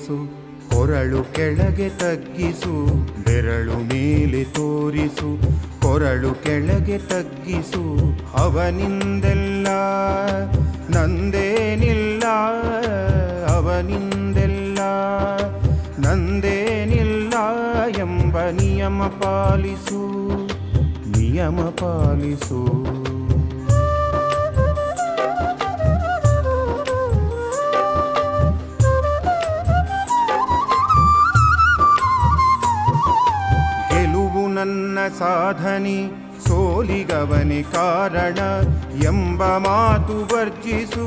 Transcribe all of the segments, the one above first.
ಸೋಲಿಸು ಕೊರಳು ಕೆಳಗೆ ತಗ್ಗಿಸು ಬೆರಳು ಮೇಲೆ ತೋರಿಸು ಕೊರಳು ಕೆಳಗೆ ತಗ್ಗಿಸು ಅವನಿಂದೆಲ್ಲ ನಂದೇನಿಲ್ಲ ಅವನಿಂದೆಲ್ಲ ನಂದೇನಿಲ್ಲ ಎಂಬ ನಿಯಮ ಪಾಲಿಸು ನಿಯಮ ಪಾಲಿಸು ಗೆಲುವು ನನ್ನ ಸಾಧನೆ ಸೋಲಿಗವನೇ ಕಾರಣ ಎಂಬ ಮಾತು ವರ್ಜಿಸು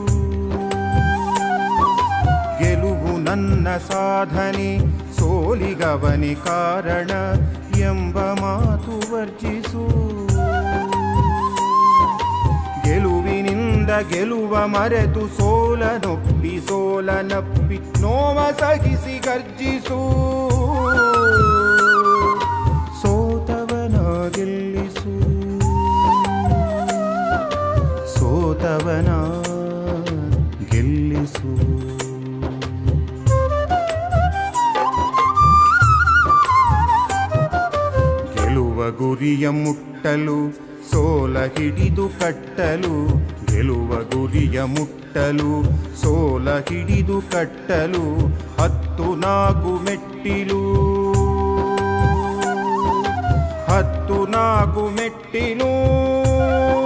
ಗೆಲುವು ನನ್ನ ಸಾಧನೆ ಸೋಲಿಗವನೇ ಕಾರಣ ಎಂಬ ಮಾತು ವರ್ಜಿಸು ಗೆಲುವಿನಿಂದ ಗೆಲುವ ಮರೆತು ಸೋಲನೊಪ್ಪಿ ಸೋಲನಪ್ಪಿ ನೋವ ಸಹಿಸಿ ಗರ್ಜಿಸು ಸೋತವನ ಗೆಲ್ಲಿಸು ಸೋತವನ ಗೆಲ್ಲಿಸು ಗೆಲುವ ಗುರಿಯ ಮುಟ್ಟಲು ಸೋಲ ಹಿಡಿದು ಕಟ್ಟಲು ಗೆಲುವ ಗುರಿಯ ಮುಟ್ಟಲು ಸೋಲ ಹಿಡಿದು ಕಟ್ಟಲು ಹತ್ತು ನಾಲ್ಕು ಮೆಟ್ಟಿಲು ಹತ್ತು ನಾಲ್ಕು ಮೆಟ್ಟಿಲು